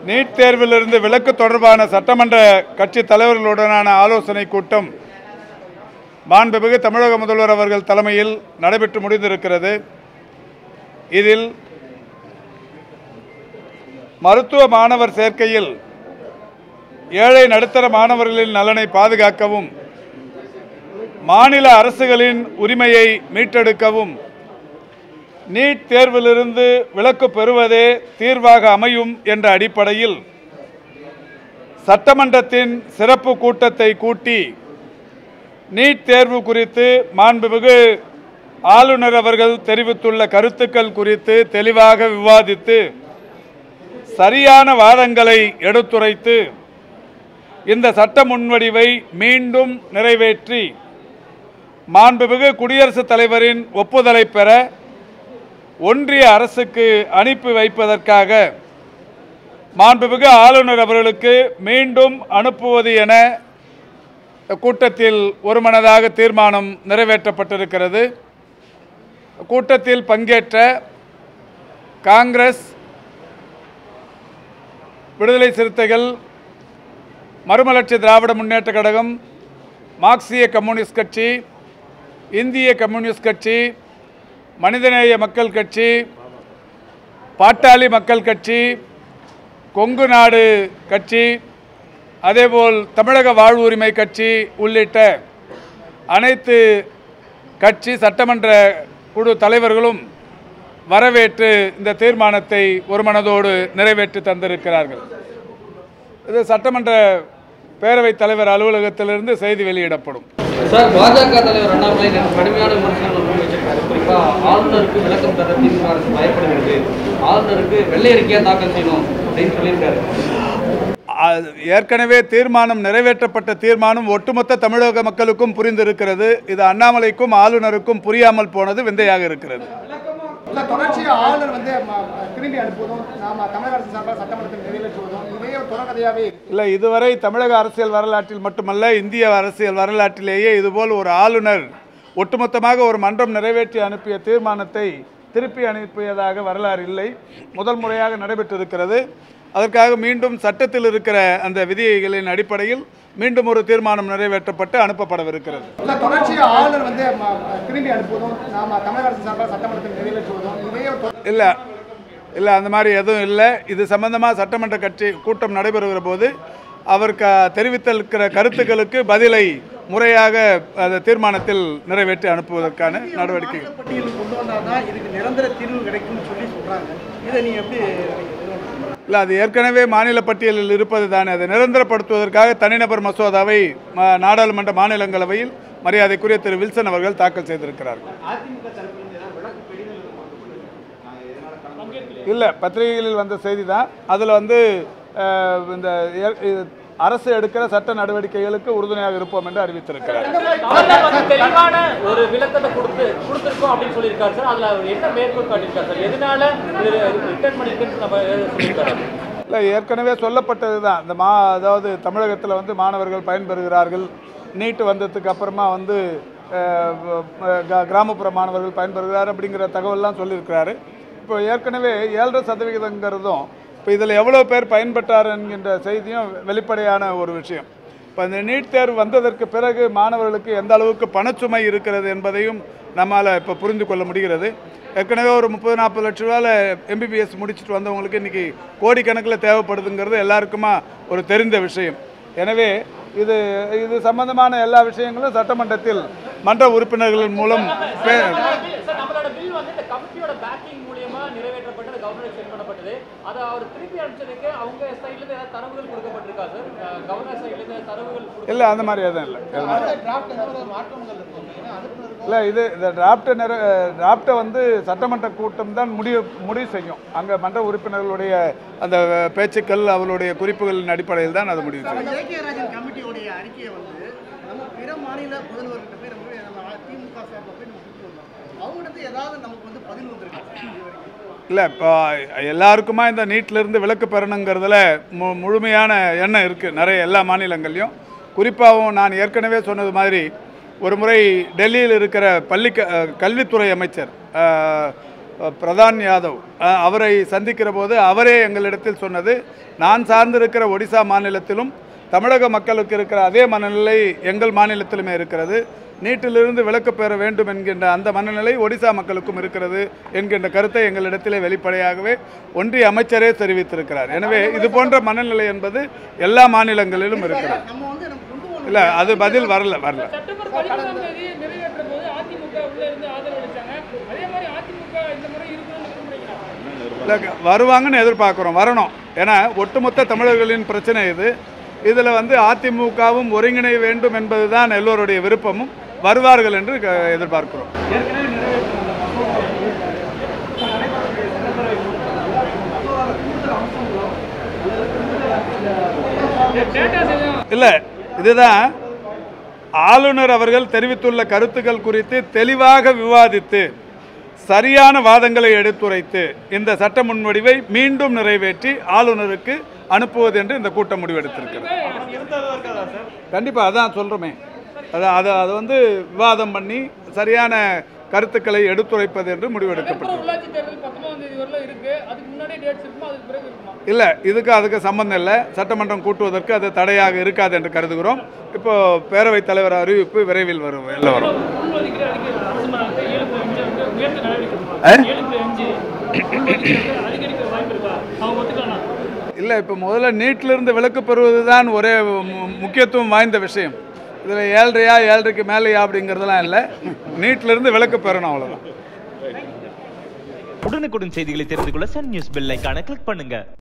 NEET தேர்விலிருந்து விலக்கு தொடர்பான சட்டமன்ற கட்சி தலைவர்களுடனான ஆலோசனை கூட்டம் மாண்புமிகு தமிழக முதல்வர் அவர்கள் தலைமையில் நடைபெற்று முடிந்திருக்கிறது இதில் மருத்துவ மாணவர் சேர்க்கையில் ஏழை நடுத்தர மாணவர்களின் நலனை பாதுகாக்கவும் மாநில அரசுகளின் உரிமையை மீட்டெடுக்கவும் நீட் தேர்விலிருந்து விலக்கு பெறுவதே தீர்வாக அமையும் என்ற அடிப்படையில் சட்டமன்றத்தின் சிறப்பு கூட்டத்தை கூட்டி நீட் தேர்வு குறித்து மாண்புமிகு ஆளுநர் அவர்கள் தெரிவித்துள்ள கருத்துக்கள் குறித்து தெளிவாக விவாதித்து சரியான வாதங்களை எடுத்துரைத்து இந்த சட்ட முன்வடிவை மீண்டும் நிறைவேற்றி மாண்புமிகு குடியரசுத் தலைவரின் ஒப்புதலை பெற ஒன்றிய அரசுக்கு அனுப்பி வைப்பதற்காக மாண்புமிகு ஆளுநர் அவர்களுக்கு மீண்டும் அனுப்புவது என கூட்டத்தில் ஒருமனதாக தீர்மானம் நிறைவேற்றப்பட்டிருக்கிறது கூட்டத்தில் பங்கேற்ற காங்கிரஸ் விடுதலை சிறுத்தைகள் மறுமலர்ச்சி திராவிட முன்னேற்ற கழகம் மார்க்சிய கம்யூனிஸ்ட் கட்சி இந்திய கம்யூனிஸ்ட் கட்சி மனிதநேய மக்கள் கட்சி பாட்டாளி மக்கள் கட்சி கொங்கு நாடு கட்சி அதேபோல் தமிழக வாழ்வுரிமை கட்சி உள்ளிட்ட அனைத்து கட்சி சட்டமன்ற குழு தலைவர்களும் வரவேற்று இந்த தீர்மானத்தை ஒருமனதோடு நிறைவேற்றி தந்திருக்கிறார்கள் இது சட்டமன்ற பேரவைத் தலைவர் அலுவலகத்திலிருந்து செய்தி வெளியிடப்படும் சார் பாஜக தலைவர் அண்ணாமலை நேற்று கடுமையான விமர்சனங்கள் முன்வைச்சிருக்காரு குறிப்பா ஆளுநருக்கு விளக்கம் தர திமுக அரசு பயப்படுகிறது ஆளுநருக்கு வெள்ளை அறிக்கையா தாக்கல் செய்யணும் அப்படின்னு சொல்லியிருக்காரு அது ஏற்கனவே தீர்மானம் நிறைவேற்றப்பட்ட தீர்மானம் ஒட்டுமொத்த தமிழக மக்களுக்கும் புரிந்திருக்கிறது இது அண்ணாமலைக்கும் ஆளுநருக்கும் புரியாமல் போனது விந்தையாக இருக்கிறது இல்ல தொடர்ச்சியா ஆளுநர் வந்து ம- ம- திரும்பி அனுப்புவதும் நாம தமிழக அரசு சார்பாக சட்டமன்றத்தில் நிறைவேற்றுவதும் இதே ஒரு தொடர்கதையாவே இருக்கு. இல்லை இதுவரை தமிழக அரசியல் வரலாற்றில் மட்டுமல்ல இந்திய அரசியல் வரலாற்றிலேயே இதுபோல் ஒரு ஆளுநர் ஒட்டுமொத்தமாக ஒரு மன்றம் நிறைவேற்றி அனுப்பிய தீர்மானத்தை திருப்பி அனுப்பியதாக வரலாறு இல்லை முதல் முறையாக நடைபெற்றிருக்கிறது அதற்காக மீண்டும் சட்டத்தில் இருக்கிற அந்த விதிகளின் அடிப்படையில் மீண்டும் ஒரு தீர்மானம் நிறைவேற்றப்பட்டு அனுப்பப்படவிருக்கிறது இல்ல தொடர்ச்சியா ஆளுநர் வந்து ம- ம- திரும்பி அனுப்புவதும் நாம தமிழக அரசு சார்பாக சட்டமன்றத்தில் நிறைவேற்றுவதும் இதே ஒரு தொடர் இல்லை இல்லை அந்த மாதிரி எதுவும் இல்லை இது சம்பந்தமாக சட்டமன்ற கட்சி கூட்டம் நடைபெறுகிற போது அவர் க தெரிவித்திருக்கிற கருத்துக்களுக்கு பதிலை முறையாக அந்த தீர்மானத்தில் நிறைவேற்றி அனுப்புவதற்கான நடவடிக்கை பட்டியல் கொண்டு வந்தாதான் இதுக்கு நிரந்தர தீர்வு கிடைக்கும்னு சொல்லி சொல்றாங்க இதை நீங்க எப்படி இல்லை அது ஏற்கனவே மாநில பட்டியலில் இருப்பது தானே அதை நிரந்தரப்படுத்துவதற்காக தனிநபர் மசோதாவை ம- நாடாளுமன்ற மாநிலங்களவையில் மரியாதைக்குரிய திரு வில்சன் அவர்கள் தாக்கல் செய்திருக்கிறார்கள் இல்லை பத்திரிகைகளில் வந்த செய்தி தான் அதில் வந்து அஹ், இந்த ஏ- இது- அரசு எடுக்கிற சட்ட நடவடிக்கைகளுக்கு உறுதுணையாக இருப்போம் என்று அறிவித்திருக்கிறார் ஆளுநர் வந்து தெளிவான ஒரு விளக்கத்தை கொடுத்து கொடுத்துருக்கோம் அப்படின்னு சொல்லியிருக்காரு சார் அதுல அவர் என்ன மேற்கோள் காட்டியிருக்காரு சார் எதனால இது ரிட்டர்ன் பண்ணிருக்குன்னு நம்ம சொல்லியிருக்காரு இல்லை ஏற்கனவே சொல்லப்பட்டது தான் இந்த மா அதாவது தமிழகத்தில் வந்து மாணவர்கள் பயன்பெறுகிறார்கள் நீட்டு வந்ததுக்கு அப்புறமா வந்து அஹ், வ- க- கிராமப்புற மாணவர்கள் பயன்பெறுகிறார் அப்படிங்கிற தகவல்லாம் சொல்லியிருக்கிறாரு இப்போ ஏற்கனவே ஏழரை சதவிகிதங்கிறதும் இப்போ இதில் எவ்வளோ பேர் பயன்பெற்றார் என்கின்ற செய்தியும் வெளிப்படையான ஒரு விஷயம் இப்போ இந்த நீட் தேர்வு வந்ததற்கு பிறகு மாணவர்களுக்கு எந்த அளவுக்கு பணச்சுமை இருக்கிறது என்பதையும் நம்மால் இப்போ புரிந்து கொள்ள முடிகிறது ஏற்கனவே ஒரு முப்பது நாற்பது லட்ச ரூபாயில் எம்பிபிஎஸ் முடிச்சுட்டு வந்தவங்களுக்கு இன்றைக்கி கோடிக்கணக்கில் தேவைப்படுதுங்கிறது எல்லாருக்குமா ஒரு தெரிந்த விஷயம் எனவே இது இது சம்பந்தமான எல்லா விஷயங்களும் சட்டமன்றத்தில் மன்ற உறுப்பினர்கள் மூலம் பே- சார் நம்மளோட பில் வந்து இந்த கமிட்டியோட பேக்கிங் மூலியமா நிறைவேற்றப்பட்டு கவர்னர் சென்ட் பண்ணப்பட்டது அதை அவர் திருப்பி அனுப்பிச்சதுக்கு அவங்க சைட்ல இருந்து ஏதாவது தரவுகள் கொடுக்கப்பட்டிருக்கா சார் கவர்னர் சைட்ல இருந்து தரவுகள் கொடு- இல்லை அந்த மாதிரி எதுவும் இல்லை இல்லை இது இந்த டிராப்டை நிற டிராப்டை வந்து சட்டமன்ற கூட்டம் தான் முடிவு முடிவு செய்யும் அங்கே மன்ற உறுப்பினர்களுடைய அந்த பேச்சுக்கள் அவர்களுடைய குறிப்புகளின் அடிப்படையில் தான் அது முடிவு செய்யும் ஜே கே ராஜன் கமிட்டியோடைய அறிக்கையை வந்து நம்ம பிற மாநில முதல்வர்கிட்ட போய் நம்ம போய் நம்ம திமுக சார்பில் போய் நம்ம கொடுத்து வந்தோம் அவங்ககிட்ட ஏதாவது நமக்கு வந்து பதில் வந்திருக்கு இல்லை இப்போ எல்லாருக்குமா இந்த நீட்டிலிருந்து விலக்கு பெறணுங்கிறதுல மு முழுமையான எண்ணம் இருக்குது நிறைய எல்லா மாநிலங்கள்லையும் குறிப்பாகவும் நான் ஏற்கனவே சொன்னது மாதிரி ஒரு முறை டெல்லியில் இருக்கிற பள்ளி க அஹ், கல்வித்துறை அமைச்சர் அஹ், அஹ், பிரதான் யாதவ் அஹ், அவரை சந்திக்கிற போது அவரே எங்களிடத்தில் சொன்னது நான் சார்ந்திருக்கிற ஒடிசா மாநிலத்திலும் தமிழக மக்களுக்கு இருக்கிற அதே மனநிலை எங்கள் மாநிலத்திலுமே இருக்கிறது நீட்டிலிருந்து விலக்கு பெற வேண்டும் என்கின்ற அந்த மனநிலை ஒடிசா மக்களுக்கும் இருக்கிறது என்கின்ற கருத்தை எங்களிடத்திலே வெளிப்படையாகவே ஒன்றிய அமைச்சரே தெரிவித்திருக்கிறார் எனவே இது போன்ற மனநிலை என்பது எல்லா மாநிலங்களிலும் இருக்கிறது நம்ம வந்து நம்ம கொண்டு போகணும் இல்லை அது பதில் வரல வரல செப்டம்பர் பதிமூணாம் தேதி நிறைவேற்றும் போது அதிமுக உள்ள இருந்து ஆதரவு அளிச்சாங்க அதே மாதிரி அதிமுக இந்த முறை இருக்கணும்னு விரும்புறீங்களா இல்லை வருவாங்கன்னு எதிர்பார்க்குறோம் வரணும் ஏன்னா ஒட்டுமொத்த தமிழர்களின் பிரச்சனை இது இதில் வந்து அதிமுகவும் ஒருங்கிணை வேண்டும் என்பதுதான் எல்லோருடைய விருப்பமும் வருவார்கள் என்று க- எதிர்பார்க்கிறோம் டேட்டாஸ் எதுவும் இல்லை இதுதான் ஆளுநர் அவர்கள் தெரிவித்துள்ள கருத்துக்கள் குறித்து தெளிவாக விவாதித்து சரியான வாதங்களை எடுத்துரைத்து இந்த சட்ட முன்வடிவை மீண்டும் நிறைவேற்றி ஆளுநருக்கு அனுப்புவது என்று இந்த கூட்டம் முடிவெடுத்திருக்கிறது கண்டிப்பாக அதான் சொல்கிறோமே அது அது அது வந்து விவாதம் பண்ணி சரியான கருத்துக்களை எடுத்துரைப்பது என்று முடிவெடுக்கப்பட்டது நகர்ப்புற உள்ளாட்சி தேர்தல் பத்தொன்பதாம் தேதி வரல இருக்கு அதுக்கு முன்னாடியே டேட்ஸ் இருக்குமா அதுக்கு பிறகு இருக்குமா இல்லை இதுக்கு அதுக்கு சம்பந்தம் இல்லை சட்டமன்றம் கூட்டுவதற்கு அது தடையாக இருக்காது என்று கருதுகிறோம் இப்போ பேரவைத் தலைவர் அறிவிப்பு விரைவில் வரும் வெளில வரும் உள்ஒதுக்கீடு அதிகரிக்க அரசு மாநிலத்தை ஏழு புள்ளி அஞ்சு வந்து உயர்த்த நடவடிக்கை எடுக்கணுமா? ஆ? ஏழு புள்ளி அஞ்சு உள்ஒதுக்கீடு அதிகரிக்க வாய்ப்பு இருக்கா அவங்க ஒத்துக்கலாம் இல்லை இப்போ முதல்ல நீட்டிலிருந்து விலக்கு பெறுவது தான் ஒரே மு- முக்கியத்துவம் வாய்ந்த விஷயம் இதில் ஏழ்றையா ஏழ்ரைக்கு மேலேயா அப்படிங்கிறதெல்லாம் இல்லை நீட்டிலிருந்து விலக்கு பெறணும் அவ்வளோதான் உடனுக்குடன் செய்திகளை தெரிந்து கொள்ள சன் நியூஸ் பெல் ஐகானை கிளிக் பண்ணுங்க